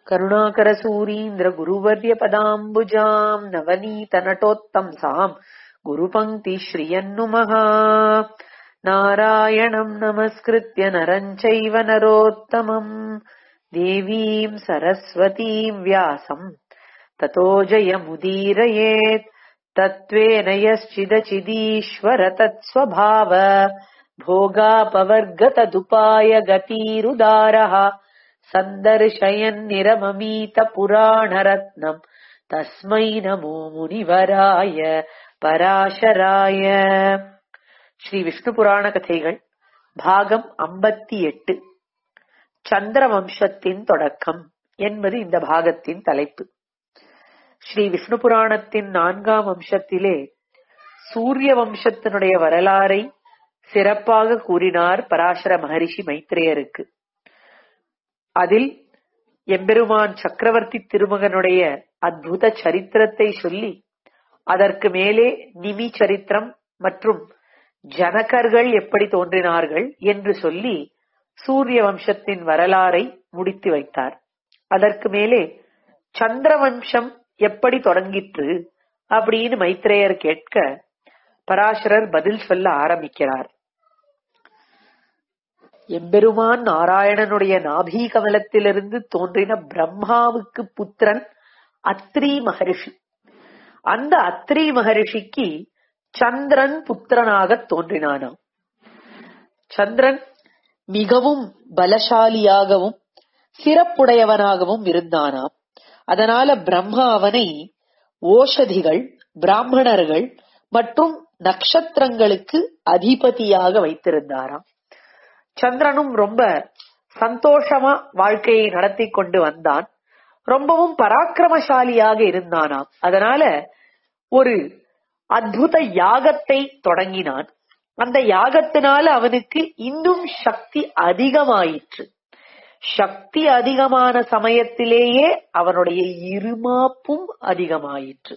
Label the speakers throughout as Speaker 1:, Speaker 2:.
Speaker 1: करुणाकरसूरीन्द्रगुरुवर्यपदाम्बुजाम् नवनीतनटोत्तंसाम् गुरुपङ्क्तिश्रियन्नुमः नारायणम् नमस्कृत्य नरम् चैव नरोत्तमम् देवीम् सरस्वतीम् व्यासम् ततो जयमुदीरयेत् तत्त्वेन यश्चिदचिदीश्वर तत्स्वभाव भोगापवर्गतदुपाय गतीरुदारः सन्दर्शयन्निरममीतपुराणरत्नम् तस्मै नमो முனிவராய பராசராய ஸ்ரீ விஷ்ணு புராண கதைகள் பாகம் ஐம்பத்தி எட்டு சந்திர வம்சத்தின் தொடக்கம் என்பது இந்த பாகத்தின் தலைப்பு ஸ்ரீ விஷ்ணு புராணத்தின் நான்காம் வம்சத்திலே சூரிய வம்சத்தினுடைய வரலாறை சிறப்பாக கூறினார் பராசர மகரிஷி மைத்ரேயருக்கு அதில் எம்பெருமான் சக்கரவர்த்தி திருமகனுடைய அத்புத சரித்திரத்தை சொல்லி அதற்கு மேலே நிமி சரித்திரம் மற்றும் ஜனகர்கள் எப்படி தோன்றினார்கள் என்று சொல்லி சூரிய வம்சத்தின் வரலாறை முடித்து வைத்தார் அதற்கு மேலே சந்திர வம்சம் எப்படி தொடங்கிற்று அப்படின்னு மைத்ரேயர் கேட்க பராசரர் பதில் சொல்ல ஆரம்பிக்கிறார் எம்பெருமான் நாராயணனுடைய நாபி கமலத்திலிருந்து தோன்றின பிரம்மாவுக்கு புத்திரன் அத்ரி மகரிஷி அந்த அத்ரி மகரிஷிக்கு சந்திரன் புத்திரனாக தோன்றினானாம் சந்திரன் மிகவும் பலசாலியாகவும் சிறப்புடையவனாகவும் இருந்தானாம் அதனால பிரம்மா அவனை ஓஷதிகள் பிராமணர்கள் மற்றும் நட்சத்திரங்களுக்கு அதிபதியாக வைத்திருந்தாராம் சந்திரனும் ரொம்ப சந்தோஷமா வாழ்க்கையை நடத்தி கொண்டு வந்தான் ரொம்பவும் பராக்கிரமசாலியாக இருந்தானாம் அதனால ஒரு அத்புத யாகத்தை தொடங்கினான் அந்த யாகத்தினால அவனுக்கு இன்னும் சக்தி அதிகமாயிற்று சக்தி அதிகமான சமயத்திலேயே அவனுடைய இருமாப்பும் அதிகமாயிற்று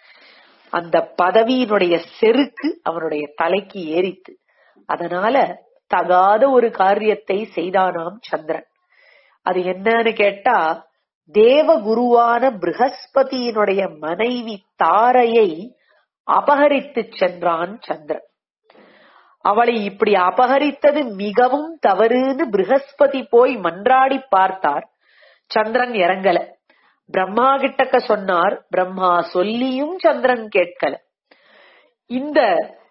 Speaker 1: அந்த பதவியினுடைய செருக்கு அவனுடைய தலைக்கு ஏறித்து அதனால தகாத ஒரு காரியத்தை செய்தானாம் சந்திரன் அது என்னன்னு கேட்டா தேவ குருவான ப்ரஹஸ்பதியினுடைய மனைவி தாரையை அபகரித்து சென்றான் சந்திரன் அவளை இப்படி அபகரித்தது மிகவும் தவறுன்னு ப்ரஹஸ்பதி போய் மன்றாடி பார்த்தார் சந்திரன் இறங்கல பிரம்மா கிட்டக்க சொன்னார் பிரம்மா சொல்லியும் சந்திரன் கேட்கல இந்த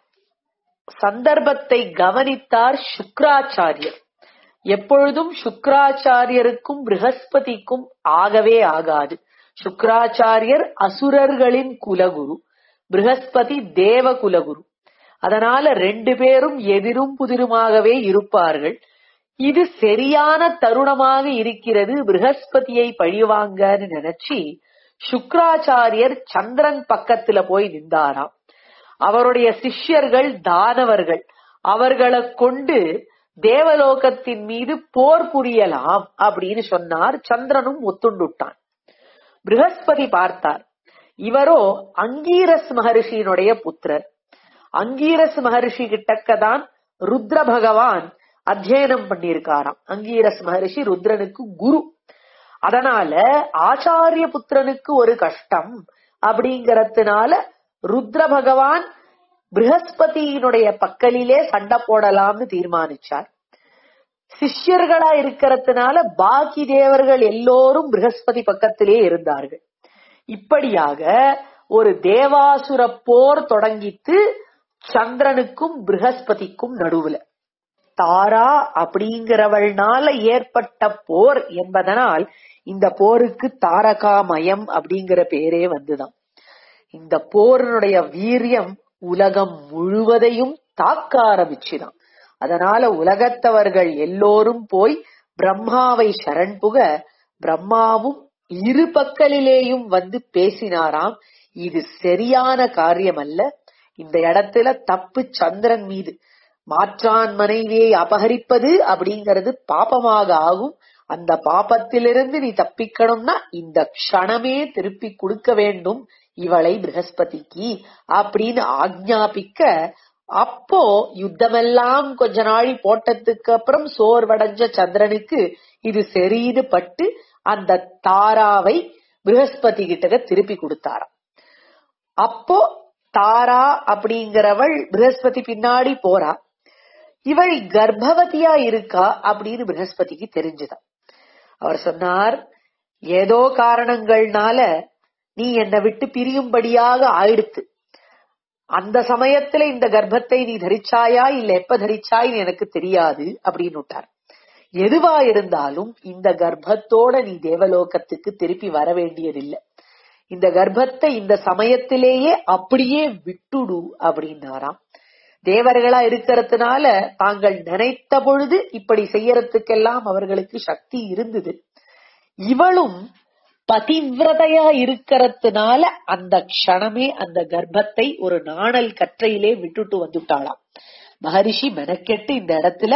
Speaker 1: சந்தர்ப்பத்தை கவனித்தார் சுக்ராச்சாரியர் எப்பொழுதும் சுக்ராச்சாரியருக்கும் ப்ரஹஸ்பதிக்கும் ஆகவே ஆகாது சுக்ராச்சாரியர் அசுரர்களின் குலகுரு ப்ரஹஸ்பதி தேவ குலகுரு அதனால ரெண்டு பேரும் எதிரும் புதிருமாகவே இருப்பார்கள் இது சரியான தருணமாக இருக்கிறது ப்ரஹஸ்பதியை பழிவாங்கன்னு நினைச்சு சுக்ராச்சாரியர் சந்திரன் பக்கத்துல போய் நின்றாராம் அவருடைய சிஷ்யர்கள் தானவர்கள் அவர்களை கொண்டு தேவலோகத்தின் மீது போர் புரியலாம் அப்படின்னு சொன்னார் சந்திரனும் ஒத்துண்டுட்டான் ப்ரஹஸ்பதி பார்த்தார் இவரோ அங்கீரஸ் மகரிஷியினுடைய புத்திரர் அங்கீரஸ் மகரிஷி கிட்டக்கதான் ருத்ர பகவான் அத்தியனம் பண்ணியிருக்காராம் அங்கீரஸ் மகரிஷி ருத்ரனுக்கு குரு அதனால ஆச்சாரிய புத்திரனுக்கு ஒரு கஷ்டம் அப்படிங்கறதுனால ருத்ர பகவான் ப்ரஹஸ்பதியினுடைய பக்கலிலே சண்டை போடலாம்னு தீர்மானிச்சார் சிஷ்யர்களா இருக்கிறதுனால பாக்கி தேவர்கள் எல்லோரும் ப்ரஹஸ்பதி பக்கத்திலே இருந்தார்கள் இப்படியாக ஒரு தேவாசுர போர் தொடங்கித்து சந்திரனுக்கும் ப்ரஹஸ்பதிக்கும் நடுவுல தாரா அப்படிங்கிறவள்னால ஏற்பட்ட போர் என்பதனால் இந்த போருக்கு தாரகாமயம் அப்படிங்கிற பேரே வந்துதான் இந்த போரினுடைய வீரியம் உலகம் முழுவதையும் தாக்க ஆரம்பிச்சுதான் அதனால உலகத்தவர்கள் எல்லோரும் போய் பிரம்மாவை சரண் புக பிரம்மாவும் இரு பக்கலிலேயும் வந்து பேசினாராம் இது சரியான காரியம் அல்ல இந்த இடத்துல தப்பு சந்திரன் மீது மாற்றான் மனைவியை அபகரிப்பது அப்படிங்கிறது பாபமாக ஆகும் அந்த பாபத்திலிருந்து நீ தப்பிக்கணும்னா இந்த க்ஷணமே திருப்பி கொடுக்க வேண்டும் இவளை ப்ரஹஸ்பதிக்கு அப்படின்னு ஆக்ஞாபிக்க அப்போ யுத்தமெல்லாம் கொஞ்ச நாள் போட்டதுக்கு அப்புறம் சோர்வடைஞ்ச சந்திரனுக்கு இது சரின்னு பட்டு அந்த தாராவை ப்ரஹஸ்பதி கிட்ட திருப்பி கொடுத்தாராம் அப்போ தாரா அப்படிங்கிறவள் ப்ரஹஸ்பதி பின்னாடி போறா இவள் கர்ப்பவதியா இருக்கா அப்படின்னு ப்ரஹஸ்பதிக்கு தெரிஞ்சுதான் அவர் சொன்னார் ஏதோ காரணங்கள்னால நீ என்னை விட்டு பிரியும்படியாக ஆயிடுத்து அந்த சமயத்துல இந்த கர்ப்பத்தை நீ தரிச்சாயா இல்ல எப்ப தரிச்சாயின்னு எனக்கு தெரியாது அப்படின்னு விட்டார் எதுவா இருந்தாலும் இந்த கர்ப்பத்தோட நீ தேவலோகத்துக்கு திருப்பி வர வேண்டியதில்லை இந்த கர்ப்பத்தை இந்த சமயத்திலேயே அப்படியே விட்டுடு அப்படின்னாராம் தேவர்களா இருக்கிறதுனால தாங்கள் நினைத்த பொழுது இப்படி செய்யறதுக்கெல்லாம் அவர்களுக்கு சக்தி இருந்தது இவளும் பதிவிரதையா இருக்கிறதுனால அந்த க்ஷணமே அந்த கர்ப்பத்தை ஒரு நாணல் கற்றையிலே விட்டுட்டு வந்துட்டாளாம் மகரிஷி மெனக்கெட்டு இந்த இடத்துல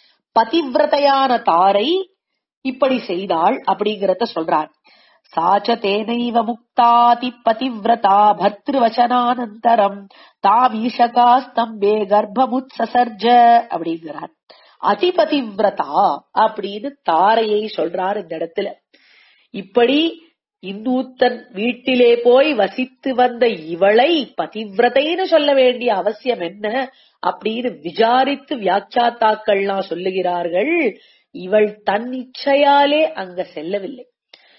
Speaker 1: பதிவிரதையான தாரை இப்படி செய்தாள் அப்படிங்கறத சொல்றார் சாச்ச தேனைவ முக்தாதி பதிவிரதா பர்திருவச்சனானந்தரம் தாமீஷகா ஸ்தம்பே கர்ப்பமுத்சர்ஜ அப்படிங்கிறார் அதிபதிவிரதா அப்படின்னு தாரையை சொல்றார் இந்த இடத்துல இப்படி இந்தூத்தன் வீட்டிலே போய் வசித்து வந்த இவளை பதிவிரதைன்னு சொல்ல வேண்டிய அவசியம் என்ன அப்படின்னு விசாரித்து வியாக்கியாத்தாக்கள்லாம் சொல்லுகிறார்கள் இவள் தன் இச்சையாலே அங்க செல்லவில்லை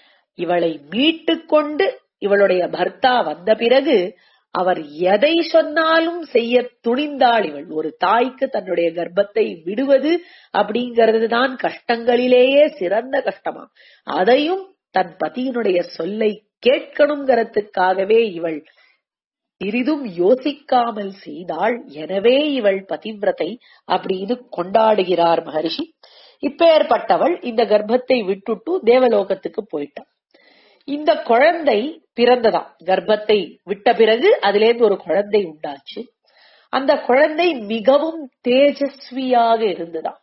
Speaker 1: இவளை மீட்டு கொண்டு இவளுடைய பர்த்தா வந்த பிறகு அவர் எதை சொன்னாலும் செய்ய துணிந்தாள் இவள் ஒரு தாய்க்கு தன்னுடைய கர்ப்பத்தை விடுவது அப்படிங்கிறது தான் கஷ்டங்களிலேயே சிறந்த கஷ்டமா அதையும் தன் பதியினுடைய சொல்லை கேட்கணுங்கிறதுக்காகவே இவள் சிறிதும் யோசிக்காமல் செய்தாள் எனவே இவள் பதிவிரத்தை அப்படின்னு கொண்டாடுகிறார் மகரிஷி இப்பேற்பட்டவள் இந்த கர்ப்பத்தை விட்டுட்டு தேவலோகத்துக்கு போயிட்டான் இந்த குழந்தை பிறந்ததாம் கர்ப்பத்தை விட்ட பிறகு அதிலேருந்து ஒரு குழந்தை உண்டாச்சு அந்த குழந்தை மிகவும் தேஜஸ்வியாக இருந்ததாம்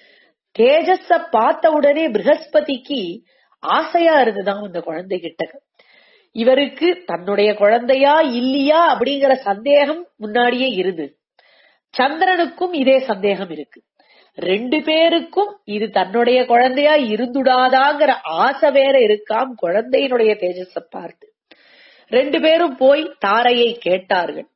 Speaker 1: தேஜஸ பார்த்த உடனே ப்ரஹஸ்பதிக்கு ஆசையா இருந்ததாம் அந்த குழந்தை கிட்ட இவருக்கு தன்னுடைய குழந்தையா இல்லையா அப்படிங்கிற சந்தேகம் முன்னாடியே இருந்தது சந்திரனுக்கும் இதே சந்தேகம் இருக்கு ரெண்டு பேருக்கும் இது தன்னுடைய குழந்தையா இருந்துடாதாங்கிற ஆசை வேற இருக்காம் குழந்தையினுடைய தேஜஸ பார்த்து ரெண்டு பேரும் போய் தாரையை கேட்டார்கள்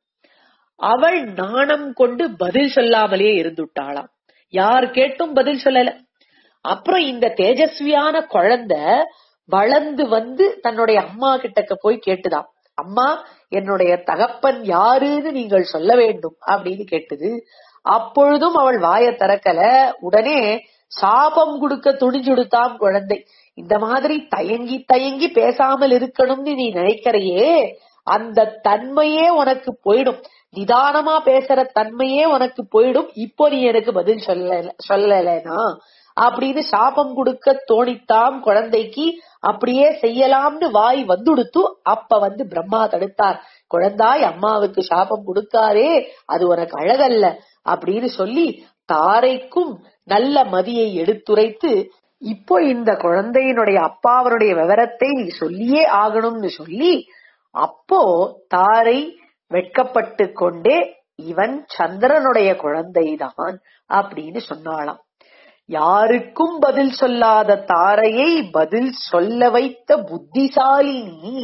Speaker 1: அவள் நாணம் கொண்டு பதில் சொல்லாமலே இருந்துட்டாளாம் யார் கேட்டும் பதில் சொல்லல அப்புறம் இந்த தேஜஸ்வியான குழந்தை வளர்ந்து வந்து தன்னுடைய அம்மா கிட்டக்க போய் கேட்டுதாம் அம்மா என்னுடைய தகப்பன் யாருன்னு நீங்கள் சொல்ல வேண்டும் அப்படின்னு கேட்டது அப்பொழுதும் அவள் வாய திறக்கல உடனே சாபம் கொடுக்க துணிஞ்சுடுத்தாம் குழந்தை இந்த மாதிரி தயங்கி தயங்கி பேசாமல் இருக்கணும்னு நீ நினைக்கிறையே அந்த தன்மையே உனக்கு போயிடும் நிதானமா பேசுற தன்மையே உனக்கு போயிடும் இப்போ நீ எனக்கு பதில் சொல்ல சொல்லலைனா அப்படின்னு சாபம் கொடுக்க தோணித்தாம் குழந்தைக்கு அப்படியே செய்யலாம்னு வாய் வந்துடுத்து அப்ப வந்து பிரம்மா தடுத்தார் குழந்தாய் அம்மாவுக்கு சாபம் கொடுக்காதே அது உனக்கு அழகல்ல அப்படின்னு சொல்லி தாரைக்கும் நல்ல மதியை எடுத்துரைத்து இப்போ இந்த குழந்தையினுடைய அப்பாவனுடைய விவரத்தை நீ சொல்லியே ஆகணும்னு சொல்லி அப்போ தாரை வெட்கப்பட்டு கொண்டே இவன் சந்திரனுடைய குழந்தைதான் அப்படின்னு சொன்னாளாம் யாருக்கும் பதில் சொல்லாத தாரையை பதில் சொல்ல வைத்த புத்திசாலினி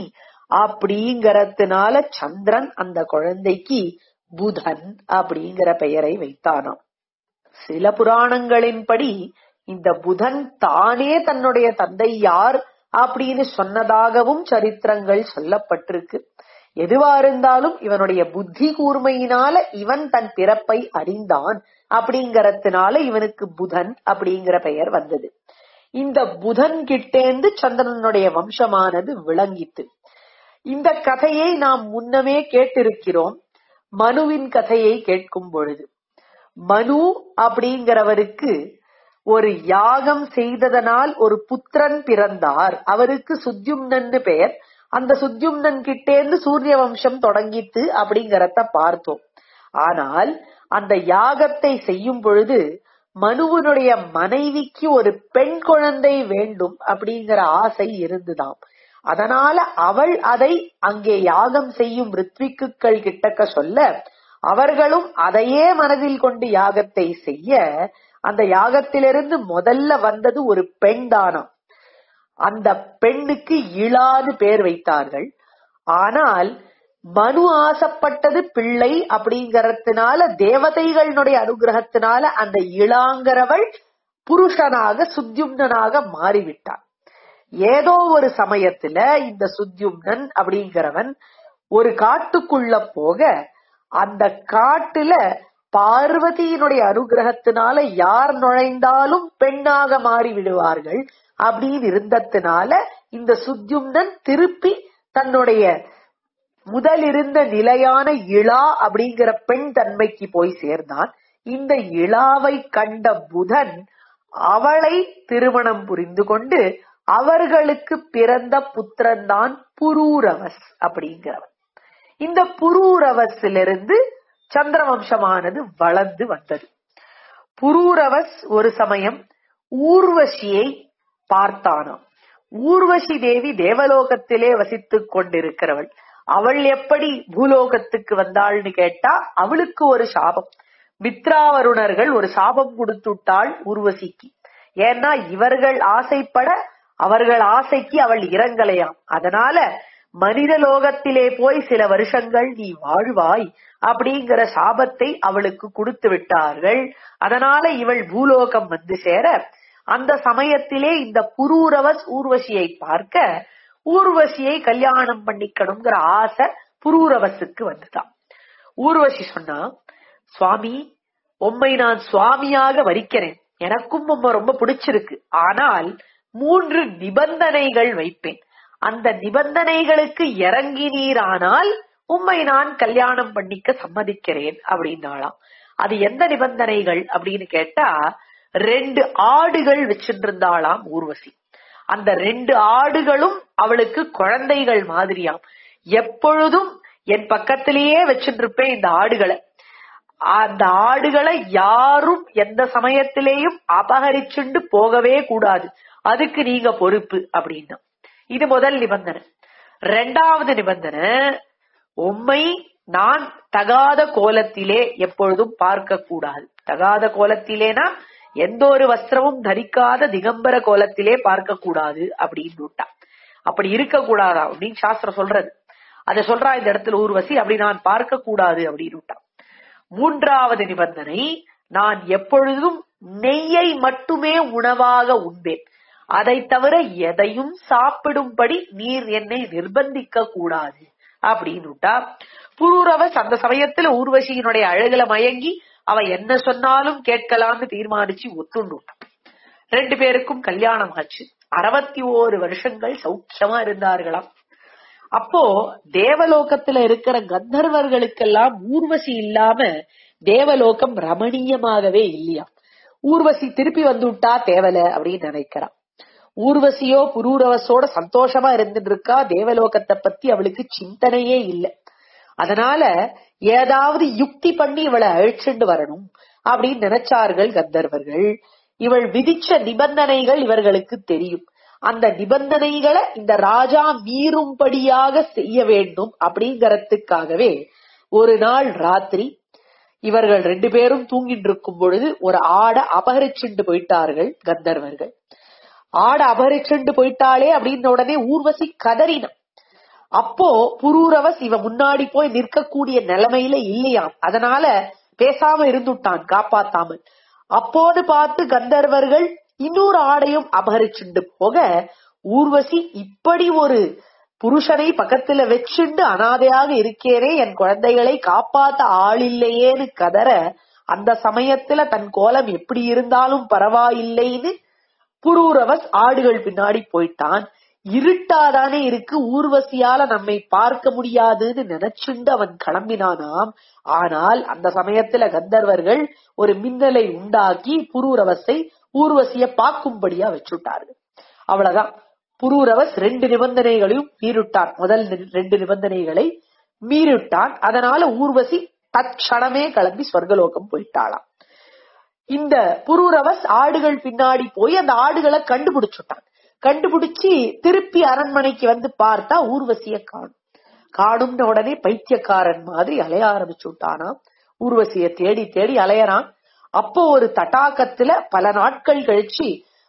Speaker 1: அப்படிங்கறதுனால சந்திரன் அந்த குழந்தைக்கு புதன் அப்படிங்கிற பெயரை வைத்தானாம் சில புராணங்களின்படி இந்த புதன் தானே தன்னுடைய தந்தை யார் அப்படின்னு சொன்னதாகவும் சரித்திரங்கள் சொல்லப்பட்டிருக்கு எதுவா இருந்தாலும் இவனுடைய புத்தி கூர்மையினால இவன் தன் பிறப்பை அறிந்தான் அப்படிங்கறதுனால இவனுக்கு புதன் அப்படிங்கிற பெயர் வந்தது இந்த புதன் கிட்டேந்து சந்திரனுடைய வம்சமானது விளங்கித்து இந்த கதையை நாம் முன்னமே கேட்டிருக்கிறோம் மனுவின் கதையை கேட்கும் பொழுது மனு அப்படிங்கிறவருக்கு ஒரு யாகம் செய்ததனால் ஒரு புத்திரன் பிறந்தார் அவருக்கு சுத்யும்னன்னு பெயர் அந்த சுத்யும்னன் கிட்டேந்து சூரிய வம்சம் தொடங்கித்து அப்படிங்கறத பார்த்தோம் ஆனால் அந்த யாகத்தை செய்யும் பொழுது மனுவனுடைய மனைவிக்கு ஒரு பெண் குழந்தை வேண்டும் அப்படிங்கிற ஆசை இருந்துதாம் அதனால அவள் அதை அங்கே யாகம் செய்யும் ரித்விக்குகள் கிட்டக்க சொல்ல அவர்களும் அதையே மனதில் கொண்டு யாகத்தை செய்ய அந்த யாகத்திலிருந்து முதல்ல வந்தது ஒரு பெண் தானம் அந்த பெண்ணுக்கு இளான்னு பேர் வைத்தார்கள் ஆனால் மனு ஆசைப்பட்டது பிள்ளை அப்படிங்கறதுனால தேவதைகளுடைய அனுகிரகத்தினால அந்த இளாங்கிறவள் புருஷனாக சுத்யும்னனாக மாறிவிட்டான் ஏதோ ஒரு சமயத்துல இந்த சுத்யும்னன் அப்படிங்கிறவன் ஒரு காட்டுக்குள்ள போக அந்த காட்டுல பார்வதியினுடைய அனுகிரகத்தினால யார் நுழைந்தாலும் பெண்ணாக மாறி விடுவார்கள் அப்படின்னு இருந்ததுனால இந்த சுத்யும்னன் திருப்பி தன்னுடைய முதல் இருந்த நிலையான இளா அப்படிங்கிற பெண் தன்மைக்கு போய் சேர்ந்தான் இந்த இளாவை கண்ட புதன் அவளை திருமணம் புரிந்து கொண்டு அவர்களுக்கு பிறந்த புத்திரன்தான் புரூரவஸ் அப்படிங்கிறவன் இந்த புரூரவஸிலிருந்து சந்திரவம்சமானது வளர்ந்து வந்தது புரூரவஸ் ஒரு சமயம் ஊர்வசியை பார்த்தானாம் ஊர்வசி தேவி தேவலோகத்திலே வசித்துக் கொண்டிருக்கிறவள் அவள் எப்படி பூலோகத்துக்கு வந்தாள்னு கேட்டா அவளுக்கு ஒரு சாபம் மித்ராவருணர்கள் ஒரு சாபம் கொடுத்துட்டாள் ஊர்வசிக்கு ஏன்னா இவர்கள் ஆசைப்பட அவர்கள் ஆசைக்கு அவள் இறங்கலையாம் அதனால மனித லோகத்திலே போய் சில வருஷங்கள் நீ வாழ்வாய் அப்படிங்கிற சாபத்தை அவளுக்கு கொடுத்து விட்டார்கள் அதனால இவள் பூலோகம் வந்து சேர அந்த சமயத்திலே இந்த புரூரவஸ் ஊர்வசியை பார்க்க ஊர்வசியை கல்யாணம் பண்ணிக்கணுங்கிற ஆசை புரூரவசுக்கு வந்துதான் ஊர்வசி சொன்னா சுவாமி உம்மை நான் சுவாமியாக வரிக்கிறேன் எனக்கும் உம்மை ரொம்ப பிடிச்சிருக்கு ஆனால் மூன்று நிபந்தனைகள் வைப்பேன் அந்த நிபந்தனைகளுக்கு இறங்கினீரானால் உம்மை நான் கல்யாணம் பண்ணிக்க சம்மதிக்கிறேன் அப்படின்னாலாம் அது எந்த நிபந்தனைகள் அப்படின்னு கேட்டா ரெண்டு ஆடுகள் வச்சிருந்தாளாம் ஊர்வசி அந்த ரெண்டு ஆடுகளும் அவளுக்கு குழந்தைகள் மாதிரியாம் எப்பொழுதும் என் பக்கத்திலேயே வச்சிருப்பேன் இந்த ஆடுகளை அந்த ஆடுகளை யாரும் எந்த சமயத்திலேயும் அபகரிச்சுண்டு போகவே கூடாது அதுக்கு நீங்க பொறுப்பு அப்படின்னா இது முதல் நிபந்தனை ரெண்டாவது நிபந்தனை உம்மை நான் தகாத கோலத்திலே எப்பொழுதும் பார்க்க கூடாது தகாத கோலத்திலேனா எந்த ஒரு வஸ்திரமும் தரிக்காத திகம்பர கோலத்திலே பார்க்க கூடாது அப்படின்னு விட்டா அப்படி இருக்க கூடாதா அப்படின்னு சாஸ்திரம் சொல்றது அதை சொல்றா இந்த இடத்துல ஊர்வசி அப்படி நான் பார்க்க கூடாது அப்படின்னு விட்டா மூன்றாவது நிபந்தனை நான் எப்பொழுதும் நெய்யை மட்டுமே உணவாக உண்பேன் அதை தவிர எதையும் சாப்பிடும்படி நீர் என்னை நிர்பந்திக்க கூடாது அப்படின்னு விட்டா புரூரவஸ் அந்த சமயத்துல ஊர்வசியினுடைய அழகுல மயங்கி அவ என்ன சொன்னாலும் கேட்கலாம்னு தீர்மானிச்சு ஒத்துண்டு ரெண்டு பேருக்கும் கல்யாணம் ஆச்சு அறுபத்தி ஓரு வருஷங்கள் சௌக்கியமா இருந்தார்களாம் அப்போ தேவலோகத்துல இருக்கிற கந்தர்வர்களுக்கெல்லாம் ஊர்வசி இல்லாம தேவலோகம் ரமணீயமாகவே இல்லையா ஊர்வசி திருப்பி வந்து விட்டா தேவல அப்படின்னு நினைக்கிறான் ஊர்வசியோ புரூரவசோட சந்தோஷமா இருந்துட்டு இருக்கா தேவலோகத்தை பத்தி அவளுக்கு சிந்தனையே இல்லை அதனால ஏதாவது யுக்தி பண்ணி இவளை அழிச்சுண்டு வரணும் அப்படின்னு நினைச்சார்கள் கந்தர்வர்கள் இவள் விதிச்ச நிபந்தனைகள் இவர்களுக்கு தெரியும் அந்த நிபந்தனைகளை இந்த ராஜா மீறும்படியாக செய்ய வேண்டும் அப்படிங்கறதுக்காகவே ஒரு நாள் ராத்திரி இவர்கள் ரெண்டு பேரும் தூங்கிட்டு இருக்கும் பொழுது ஒரு ஆடை அபகரிச்சுண்டு போயிட்டார்கள் கந்தர்வர்கள் ஆடை அபகரிச்சுண்டு போயிட்டாளே அப்படின்ன உடனே ஊர்வசி கதறினான் அப்போ புரூரவஸ் இவ முன்னாடி போய் நிற்கக்கூடிய நிலைமையில இல்லையாம் அதனால பேசாம இருந்துட்டான் காப்பாத்தாமல் அப்போது பார்த்து கந்தர்வர்கள் இன்னொரு ஆடையும் அபகரிச்சுண்டு போக ஊர்வசி இப்படி ஒரு புருஷனை பக்கத்துல வச்சுண்டு அனாதையாக இருக்கேனே என் குழந்தைகளை காப்பாத்த ஆள் இல்லையேன்னு கதற அந்த சமயத்துல தன் கோலம் எப்படி இருந்தாலும் பரவாயில்லைன்னு புரூரவஸ் ஆடுகள் பின்னாடி போயிட்டான் இருட்டாதானே இருக்கு ஊர்வசியால நம்மை பார்க்க முடியாதுன்னு நினைச்சுண்டு அவன் கிளம்பினானாம் ஆனால் அந்த சமயத்துல கந்தர்வர்கள் ஒரு மின்னலை உண்டாக்கி புரூரவஸை ஊர்வசிய பார்க்கும்படியா வச்சுட்டார்கள் அவ்வளவுதான் புரூரவஸ் ரெண்டு நிபந்தனைகளையும் மீறிட்டான் முதல் நி- ரெண்டு நிபந்தனைகளை மீறிட்டான் அதனால ஊர்வசி தட்சணமே கிளம்பி ஸ்வர்கலோகம் போயிட்டாளாம் இந்த புரூரவஸ் ஆடுகள் பின்னாடி போய் அந்த ஆடுகளை கண்டுபிடிச்சுட்டான் கண்டுபிடிச்சு திருப்பி அரண்மனைக்கு வந்து பார்த்தா ஊர்வசிய காணும் காணும்ன உடனே பைத்தியக்காரன் மாதிரி அலைய ஆரம்பிச்சு விட்டானாம் ஊர்வசிய தேடி தேடி அலையறான் அப்போ ஒரு தட்டாக்கத்துல பல நாட்கள் கழிச்சு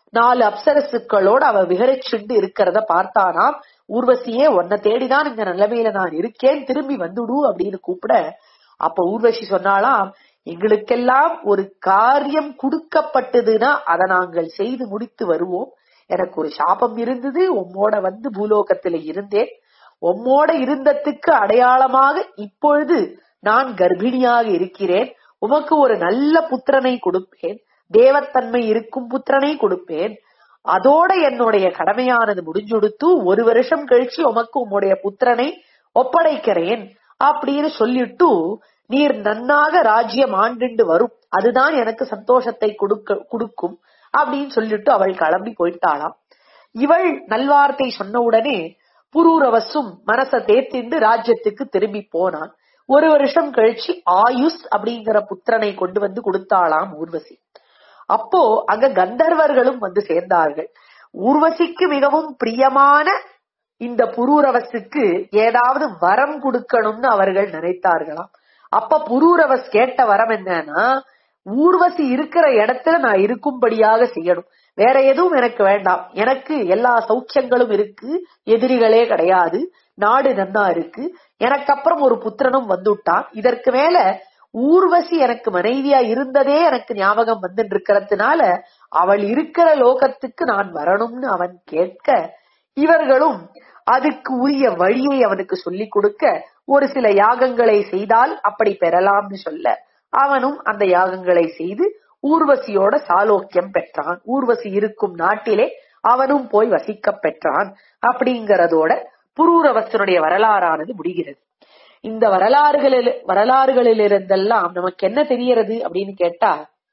Speaker 1: நாலு அப்சரசுக்களோட அவ விகரிச்சுண்டு இருக்கிறத பார்த்தானாம் ஊர்வசியே உன்னை தேடிதான் இந்த நிலைமையில நான் இருக்கேன் திரும்பி வந்துடு அப்படின்னு கூப்பிட அப்ப ஊர்வசி சொன்னாலாம் எங்களுக்கெல்லாம் ஒரு காரியம் கொடுக்கப்பட்டதுன்னா அதை நாங்கள் செய்து முடித்து வருவோம் எனக்கு ஒரு சாபம் இருந்தது உம்மோட வந்து பூலோகத்துல இருந்தேன் உம்மோட இருந்ததுக்கு அடையாளமாக இப்பொழுது நான் கர்ப்பிணியாக இருக்கிறேன் உமக்கு ஒரு நல்ல புத்திரனை கொடுப்பேன் தேவத்தன்மை இருக்கும் புத்திரனை கொடுப்பேன் அதோட என்னுடைய கடமையானது முடிஞ்சுடுத்து ஒரு வருஷம் கழிச்சு உமக்கு உம்முடைய புத்திரனை ஒப்படைக்கிறேன் அப்படின்னு சொல்லிட்டு நீர் நன்னாக ராஜ்யம் ஆண்டுண்டு வரும் அதுதான் எனக்கு சந்தோஷத்தை கொடுக்க கொடுக்கும் அப்படின்னு சொல்லிட்டு அவள் கிளம்பி போயிட்டாளாம் இவள் நல்வார்த்தை சொன்ன உடனே புரூரவசும் மனச தேத்திண்டு ராஜ்யத்துக்கு திரும்பி போனான் ஒரு வருஷம் கழிச்சு ஆயுஷ் அப்படிங்கிற புத்திரனை கொண்டு வந்து கொடுத்தாளாம் ஊர்வசி அப்போ அங்க கந்தர்வர்களும் வந்து சேர்ந்தார்கள் ஊர்வசிக்கு மிகவும் பிரியமான இந்த புரூரவசுக்கு ஏதாவது வரம் கொடுக்கணும்னு அவர்கள் நினைத்தார்களாம் அப்ப புரூரவஸ் கேட்ட வரம் என்னன்னா ஊர்வசி இருக்கிற இடத்துல நான் இருக்கும்படியாக செய்யணும் வேற எதுவும் எனக்கு வேண்டாம் எனக்கு எல்லா சௌக்கியங்களும் இருக்கு எதிரிகளே கிடையாது நாடு நன்னா இருக்கு எனக்கு அப்புறம் ஒரு புத்திரனும் வந்துட்டான் இதற்கு மேல ஊர்வசி எனக்கு மனைவியா இருந்ததே எனக்கு ஞாபகம் வந்துட்டு இருக்கிறதுனால அவள் இருக்கிற லோகத்துக்கு நான் வரணும்னு அவன் கேட்க இவர்களும் அதுக்கு உரிய வழியை அவனுக்கு சொல்லிக் கொடுக்க ஒரு சில யாகங்களை செய்தால் அப்படி பெறலாம்னு சொல்ல அவனும் அந்த யாகங்களை செய்து ஊர்வசியோட சாலோக்கியம் பெற்றான் ஊர்வசி இருக்கும் நாட்டிலே அவனும் போய் வசிக்க பெற்றான் அப்படிங்கறதோட புரூரவசனுடைய வரலாறானது முடிகிறது இந்த வரலாறுகளில் வரலாறுகளிலிருந்தெல்லாம் நமக்கு என்ன தெரியறது அப்படின்னு கேட்டா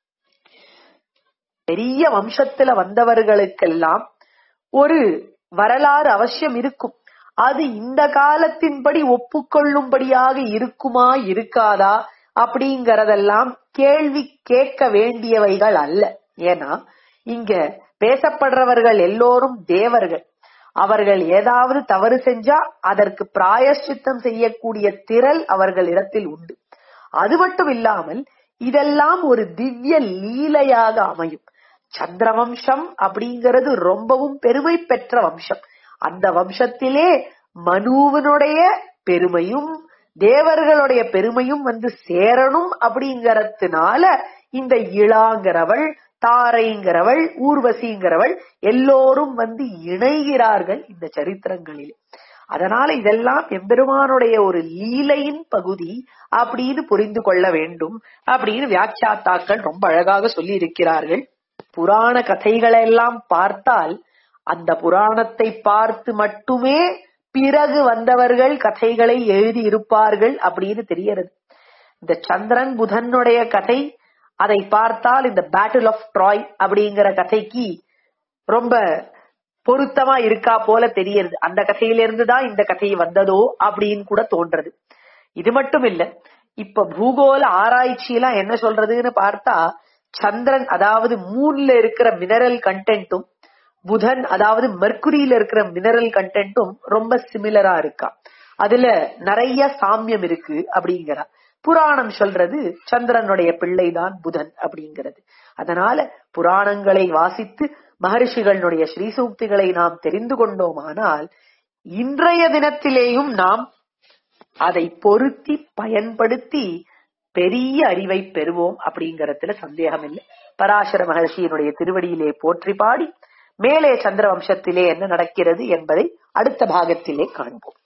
Speaker 1: பெரிய வம்சத்துல வந்தவர்களுக்கெல்லாம் ஒரு வரலாறு அவசியம் இருக்கும் அது இந்த காலத்தின்படி ஒப்புக்கொள்ளும்படியாக இருக்குமா இருக்காதா அப்படிங்கறதெல்லாம் கேள்வி கேட்க வேண்டியவைகள் அல்ல ஏன்னா இங்க பேசப்படுறவர்கள் எல்லோரும் தேவர்கள் அவர்கள் ஏதாவது தவறு செஞ்சா அதற்கு பிராயஷ்சித்தம் செய்யக்கூடிய திரள் அவர்களிடத்தில் உண்டு அது மட்டும் இல்லாமல் இதெல்லாம் ஒரு திவ்ய லீலையாக அமையும் சந்திர வம்சம் அப்படிங்கிறது ரொம்பவும் பெருமை பெற்ற வம்சம் அந்த வம்சத்திலே மனுவனுடைய பெருமையும் தேவர்களுடைய பெருமையும் வந்து சேரணும் அப்படிங்கறதுனால இந்த இளாங்கிறவள் தாரைங்கிறவள் ஊர்வசிங்கிறவள் எல்லோரும் வந்து இணைகிறார்கள் இந்த சரித்திரங்களில் அதனால இதெல்லாம் எம்பெருமானுடைய ஒரு லீலையின் பகுதி அப்படின்னு புரிந்து கொள்ள வேண்டும் அப்படின்னு வியாக்கியாத்தாக்கள் ரொம்ப அழகாக சொல்லி இருக்கிறார்கள் புராண கதைகளை எல்லாம் பார்த்தால் அந்த புராணத்தை பார்த்து மட்டுமே பிறகு வந்தவர்கள் கதைகளை எழுதி இருப்பார்கள் அப்படின்னு தெரியறது இந்த சந்திரன் புதனுடைய கதை அதை பார்த்தால் இந்த பேட்டில் ஆஃப் ட்ராய் அப்படிங்கிற கதைக்கு ரொம்ப பொருத்தமா இருக்கா போல தெரியறது அந்த கதையிலிருந்து தான் இந்த கதை வந்ததோ அப்படின்னு கூட தோன்றது இது மட்டும் இல்ல இப்ப பூகோள ஆராய்ச்சி எல்லாம் என்ன சொல்றதுன்னு பார்த்தா சந்திரன் அதாவது மூன்ல இருக்கிற மினரல் கண்டென்ட்டும் புதன் அதாவது மெர்குரியில இருக்கிற மினரல் கண்டென்ட்டும் ரொம்ப சிமிலரா இருக்கா அதுல நிறைய சாமியம் இருக்கு அப்படிங்கிறா புராணம் சொல்றது சந்திரனுடைய பிள்ளைதான் புதன் அப்படிங்கிறது அதனால புராணங்களை வாசித்து மகரிஷிகளுடைய ஸ்ரீசூக்திகளை நாம் தெரிந்து கொண்டோமானால் இன்றைய தினத்திலேயும் நாம் அதை பொருத்தி பயன்படுத்தி பெரிய அறிவை பெறுவோம் அப்படிங்கறதுல சந்தேகம் இல்லை பராசர மகர்ஷியினுடைய திருவடியிலே போற்றி பாடி மேலே சந்திர வம்சத்திலே என்ன நடக்கிறது என்பதை அடுத்த பாகத்திலே காண்போம்